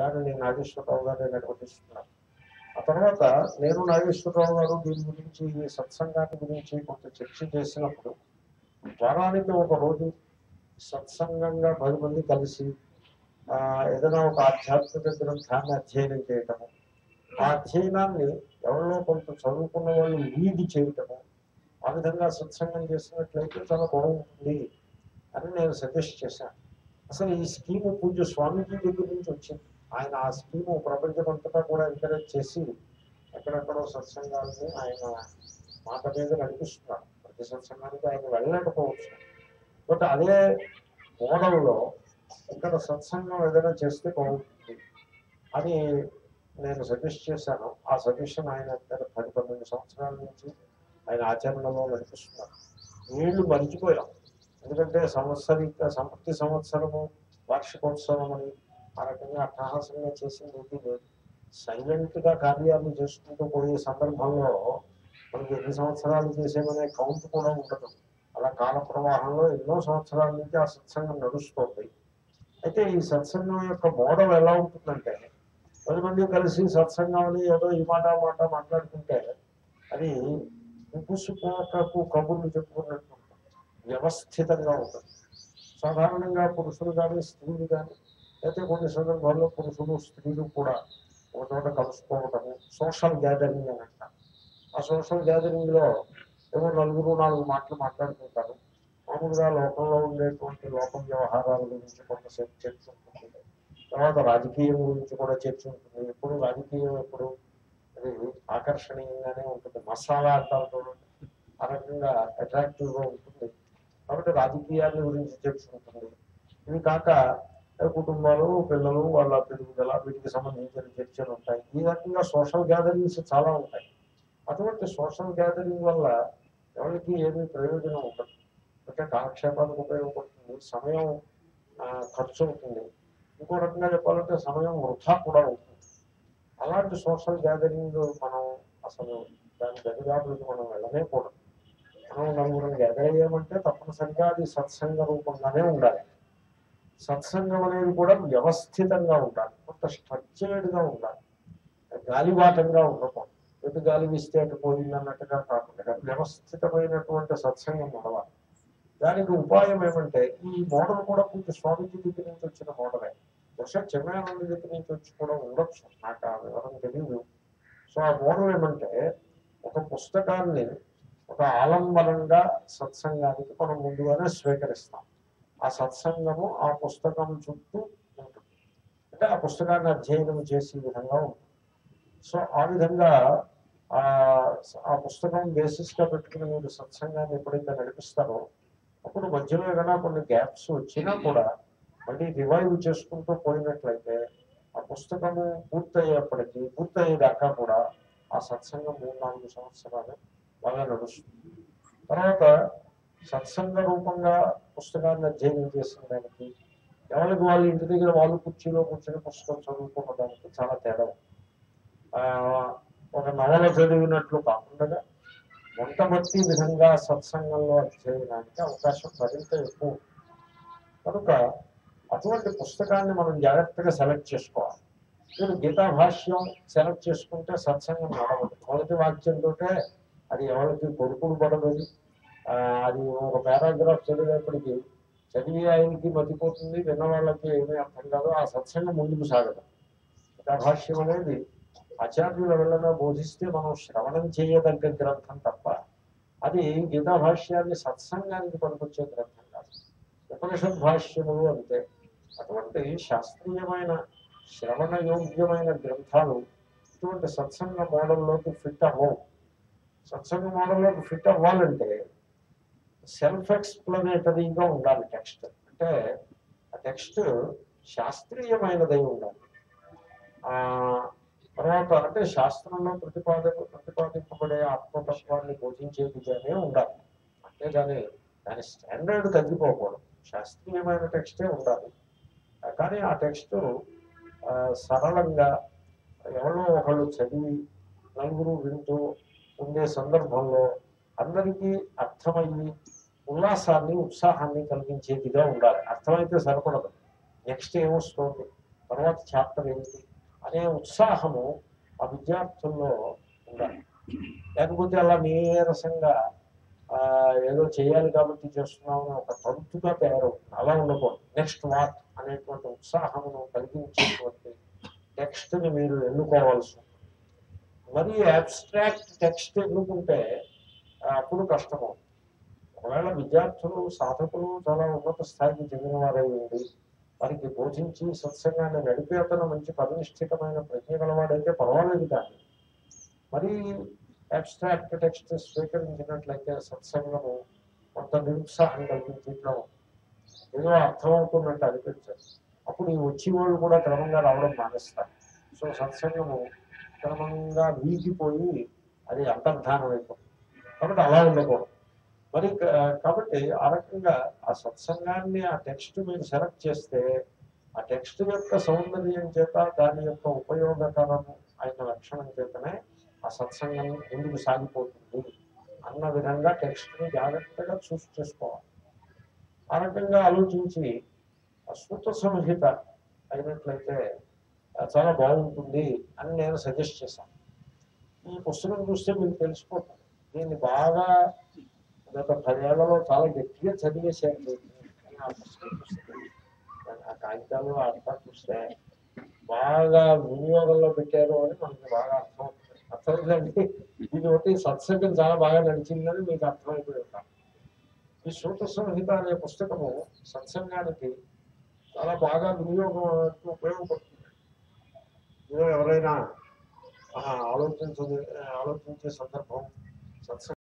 దానిని నాగేశ్వరరావు గారు నిర్వహిస్తున్నారు ఆ తర్వాత నేను నాగేశ్వరరావు గారు దీని గురించి ఈ సత్సంగాన్ని గురించి కొంత చర్చ చేసినప్పుడు వారానికి ఒక రోజు సత్సంగంగా పది మంది కలిసి ఆ, ఏదైనా ఒక ఆధ్యాత్మిక గ్రంథాన్ని అధ్యయనం చేయటము ఆ అధ్యయనాన్ని ఎవరిలో కొంత చదువుకున్న వాళ్ళు లీడ్ చేయటము ఆ విధంగా సత్సంగం చేసినట్లయితే చాలా బాగుంటుంది అని నేను సజెస్ట్ చేశాను అసలు ఈ స్కీము పూజ స్వామీజీ దగ్గర నుంచి వచ్చింది ఆయన ఆ స్కీము ప్రపంచమంతటా కూడా ఎంకరేజ్ చేసి ఎక్కడెక్కడో సత్సంగాలని ఆయన మాట మీద నడిపిస్తున్నారు ప్రతి సత్సంగానికి ఆయన వెళ్ళలేకపోవచ్చు బట్ అదే మోడల్లో ఇక్కడ సత్సంగం ఏదైనా చేస్తే బాగుంటుంది అని నేను సజెస్ట్ చేశాను ఆ సజెషన్ ఆయన గత పది పన్నెండు సంవత్సరాల నుంచి ఆయన ఆచరణలో నడిపిస్తున్నారు వీళ్ళు మర్చిపోయాం ఎందుకంటే సంవత్సరిక సం- ప్రతి సంవత్సరము వార్షికోత్సవం అని ఆ రకంగా అట్టహాసంగా చేసింది ఏమీ లేదు సైలెంట్ గా కార్యాలు చేసుకుంటూ పోయే సందర్భంలో మనకి ఎన్ని సంవత్సరాలు చేసేమనే కౌంట్ కూడా ఉండదు అలా కాల ప్రవాహంలో ఎన్నో సంవత్సరాల నుంచి ఆ సత్సంగం నడుస్తోంది అయితే ఈ సత్సంగం యొక్క మోడల్ ఎలా ఉంటుందంటే పది మంది కలిసి సత్సంగం అని ఏదో ఈ మాట ఆ మాట మాట్లాడుకుంటే అది ఉప్పుసుపోకకు కబుర్లు చెప్పుకున్నట్టు ఉంటుంది వ్యవస్థితంగా ఉంటుంది సాధారణంగా పురుషులు కానీ స్త్రీలు కానీ అయితే కొన్ని సందర్భాల్లో పురుషులు స్త్రీలు కూడా ఒక చోట కలుసుకోవటము సోషల్ గ్యాదరింగ్ అని అంటారు ఆ సోషల్ గ్యాదరింగ్ లో ఏమో నలుగురు నాలుగు మాటలు మాట్లాడుకుంటారు మామూలుగా లోకంలో ఉండేటువంటి లోకం వ్యవహారాల గురించి కొంతసేపు చర్చ ఉంటుంది తర్వాత రాజకీయం గురించి కూడా చర్చ ఉంటుంది ఎప్పుడు రాజకీయం ఎప్పుడు అది ఆకర్షణీయంగానే ఉంటుంది మసాలా అంటారు చూడండి ఆ రకంగా అట్రాక్టివ్ గా ఉంటుంది కాబట్టి రాజకీయాల గురించి చర్చ ఉంటుంది ఇవి కాక ఏ కుటుంబాలు పిల్లలు వాళ్ళ పెరుగుదల వీటికి సంబంధించిన చర్చలు ఉంటాయి ఈ రకంగా సోషల్ గ్యాదరింగ్స్ చాలా ఉంటాయి అటువంటి సోషల్ గ్యాదరింగ్ వల్ల ఎవరికి ఏమీ ప్రయోజనం ఉండదు అంటే కాలక్షేపానికి ఉపయోగపడుతుంది సమయం ఆ, ఖర్చు అవుతుంది ఇంకో రకంగా చెప్పాలంటే సమయం వృధా కూడా అవుతుంది అలాంటి సోషల్ గ్యాదరింగ్ మనం అసలు దాని దరిదాపులకు మనం వెళ్ళనే కూడదు మనం నలుగురం గ్యాదర్ అయ్యామంటే తప్పనిసరిగా అది సత్సంగ రూపంగానే ఉండాలి సత్సంగం అనేది కూడా వ్యవస్థితంగా ఉండాలి కొంత స్ట్రక్చర్డ్ గా ఉండాలి గాలివాటంగా ఉండకూడదు ఎటు గాలి వీస్తే అటు పోయింది అన్నట్టుగా కాకుండా వ్యవస్థితమైనటువంటి సత్సంగం నడవాలి దానికి ఉపాయం ఏమంటే ఈ మోడల్ కూడా కొంచెం స్వామీజీ దగ్గర నుంచి వచ్చిన మోడలే బహుశా చెన్నైనంద దగ్గర నుంచి వచ్చి కూడా ఉండొచ్చు నాకు ఆ వివరం తెలియదు సో ఆ మోడల్ ఏమంటే ఒక పుస్తకాన్ని ఒక ఆలంబనంగా సత్సంగానికి మనం ముందుగానే స్వీకరిస్తాం ఆ సత్సంగము ఆ పుస్తకం చుట్టూ ఉంటుంది అంటే ఆ పుస్తకాన్ని అధ్యయనం చేసే విధంగా ఉంటుంది సో ఆ విధంగా ఆ ఆ పుస్తకం బేసిస్ గా పెట్టుకుని మీరు సత్సంగాన్ని ఎప్పుడైతే నడిపిస్తారో అప్పుడు మధ్యలో ఏదైనా కొన్ని గ్యాప్స్ వచ్చినా కూడా మళ్ళీ రివైవ్ చేసుకుంటూ పోయినట్లయితే ఆ పుస్తకము పూర్తయ్యేప్పటికీ పూర్తయ్యేదాకా కూడా ఆ సత్సంగం మూడు నాలుగు సంవత్సరాలు బాగా నడుస్తుంది తర్వాత సత్సంగ రూపంగా పుస్తకాన్ని అధ్యయనం చేసిన దానికి ఎవరికి వాళ్ళ ఇంటి దగ్గర వాళ్ళు కుర్చీలో కూర్చొని పుస్తకం చదువుకున్న దానికి చాలా తేడా ఉంది. ఆ, ఒక నవల చదివినట్లు కాకుండా మొట్టమొదటి విధంగా సత్సంగంలో అధ్యయనానికి అవకాశం మరింత ఎక్కువ ఉంది. కనుక అటువంటి పుస్తకాన్ని మనం జాగ్రత్తగా సెలెక్ట్ చేసుకోవాలి మీరు గీతా భాష్యం సెలెక్ట్ చేసుకుంటే సత్సంగం నడవదు మొదటి వాక్యంతో అది ఎవరికి కొడుకులు పడదు ఆ, అది ఒక పారాగ్రాఫ్ చదివేప్పటికి చదివి ఆయనకి మతిపోతుంది విన్న వాళ్ళకి ఏమీ అర్థం కాదు ఆ సత్సంగం ముందుకు సాగదు గీతా భాష్యం అనేది ఆచార్యుల వలన బోధిస్తే మనం శ్రవణం చేయదగ్గ గ్రంథం తప్ప అది గీతా భాష్యాన్ని సత్సంగానికి పనికొచ్చే గ్రంథం కాదు ఉపనిషద్ భాష్యములు అంతే అటువంటి శాస్త్రీయమైన శ్రవణ యోగ్యమైన గ్రంథాలు ఇటువంటి సత్సంగ మోడల్లోకి ఫిట్ అవ్వవు సత్సంగ మోడల్లోకి ఫిట్ అవ్వాలంటే సెల్ఫ్ ఎక్స్ప్లనేటరీగా ఉండాలి టెక్స్ట్ అంటే ఆ టెక్స్ట్ శాస్త్రీయమైనదై ఉండాలి ఆ తర్వాత అంటే శాస్త్రంలో ప్రతిపాద ప్రతిపాదింపబడే ఆత్మతత్వాన్ని బోధించేదిగానే ఉండాలి అంతేగాని దాని స్టాండర్డ్ తగ్గిపోకూడదు శాస్త్రీయమైన టెక్స్టే ఉండాలి ఆ, కానీ ఆ టెక్స్ట్ సరళంగా ఎవరో ఒకళ్ళు చదివి నలుగురు వింటూ ఉండే సందర్భంలో అందరికీ అర్థమయ్యి ఉల్లాసాన్ని ఉత్సాహాన్ని కలిగించేదిగా ఉండాలి అర్థమైతే సరిపడదు నెక్స్ట్ ఏమొస్తుంది తర్వాత చాప్టర్ ఏంటి అనే ఉత్సాహము ఆ విద్యార్థుల్లో ఉండాలి లేకపోతే అలా నీరసంగా ఆ, ఏదో చేయాలి కాబట్టి చేస్తున్నాము అని ఒక తంతుగా తయారవుతుంది అలా ఉండకూడదు నెక్స్ట్ వాట్ అనేటువంటి ఉత్సాహమును కలిగించేటువంటి టెక్స్ట్ని మీరు ఎన్నుకోవాల్సి ఉంటుంది మరి అబ్స్ట్రాక్ట్ టెక్స్ట్ ఎన్నుకుంటే ఆ, అప్పుడు కష్టము ఒకవేళ విద్యార్థులు సాధకులు చాలా ఉన్నత స్థాయికి చెందిన వారై ఉండి వారికి బోధించి సత్సంగాన్ని నడిపే అతను మంచి పరినిష్ఠితమైన ప్రజ్ఞ గలవాడైతే పర్వాలేదు కానీ మరి అబ్స్ట్రాక్ట్ టెక్స్ట్ స్వీకరించినట్లయితే సత్సంగము కొంత నిరుత్సాహం కలిగించడం ఏదో అర్థమవుతున్నట్టు అనిపించదు అప్పుడు ఈ వచ్చి వాళ్ళు కూడా క్రమంగా రావడం మానేస్తారు సో సత్సంగము క్రమంగా వీగిపోయి అది అంతర్ధానం అయిపోతుంది కాబట్టి అలా ఉండకూడదు మరి క- కాబట్టి ఆ రకంగా ఆ సత్సంగాన్ని ఆ టెక్స్ట్ మీరు సెలెక్ట్ చేస్తే ఆ టెక్స్ట్ యొక్క సౌందర్యం చేత దాని యొక్క ఉపయోగకరము అయిన లక్షణం చేతనే ఆ సత్సంగం ముందుకు సాగిపోతుంది అన్న విధంగా టెక్స్ట్ని జాగ్రత్తగా చూస్ చేసుకోవాలి ఆ రకంగా ఆలోచించి ఆ సూత సంహిత అయినట్లయితే ఆ, చాలా బాగుంటుంది అని నేను సజెస్ట్ చేశాను ఈ పుస్తకం చూస్తే మీకు తెలిసిపోతుంది దీన్ని బాగా గత పదేళ్లలో చాలా గట్టిగా చదివేశారు మీరు. అని ఆ పుస్తకం చూస్తే దాని ఆ కాగితాలు అర్థం చూస్తే బాగా వినియోగంలో పెట్టారు అని మనకి బాగా అర్థం అవుతుంది అర్థమైందండి ఇది ఒకటి సత్సంగం చాలా బాగా నడిచిందని మీకు అర్థమైపోయి ఉంటాం ఈ సూత సంహిత అనే పుస్తకము సత్సంగానికి చాలా బాగా వినియోగం ఉపయోగపడుతుంది మీరు ఎవరైనా ఆ, ఆలోచించే ఆలోచించే సందర్భం సత్సంగం